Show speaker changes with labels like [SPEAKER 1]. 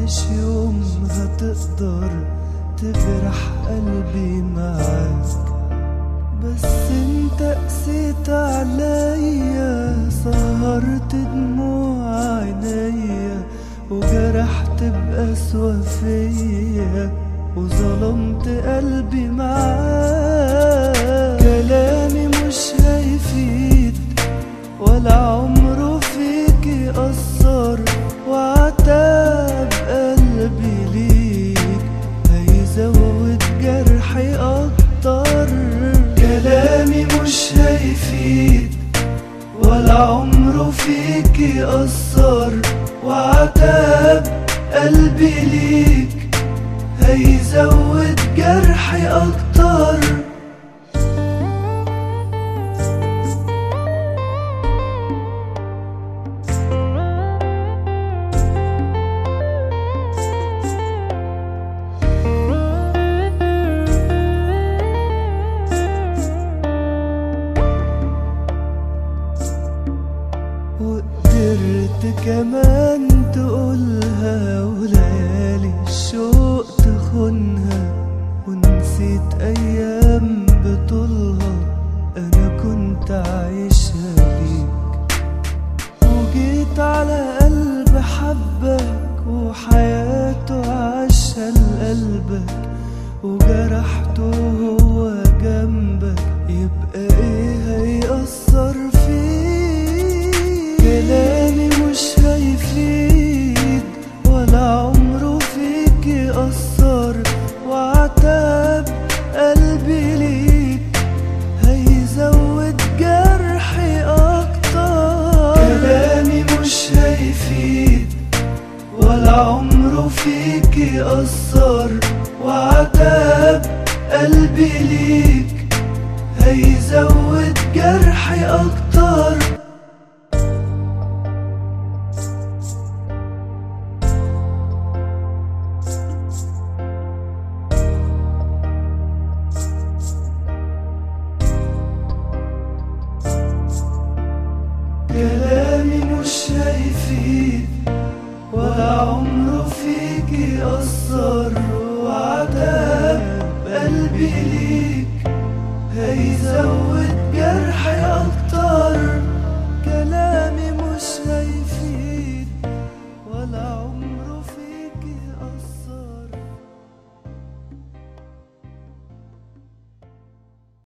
[SPEAKER 1] مفيش يوم هتقدر تجرح قلبي معاك بس انت قسيت عليا سهرت دموع عينيا وجرحت بقسوة فيا وظلمت قلبي معاك كلامي مش هيفيد ولا عمره فيك يأثر وعتاب قلبي ليك هيزود جرحي أكتر كلامي مش هيفيد ولا عمره فيك يأثر وعتاب قلبي ليك هيزود جرحي أكتر وقدرت كمان تقولها وليالي الشوق تخونها ونسيت ايام بطولها انا كنت عايشها ليك وجيت على قلب حبك وحياته عاشها لقلبك وجرحته هو جنبك يبقى ايه هيأثر فيك كلامي مش هيفيد ولا عمره فيك يأثر وعتاب قلبي ليك هيزود جرحي أكتر كلامي مش هيفيد ولا عمره فيك يأثر وعتاب قلبي ليك هيزود جرحي أكتر كلامي مش هيفيد ولا عمره فيك يأثر وعتاب قلبي ليك هيزود جرحي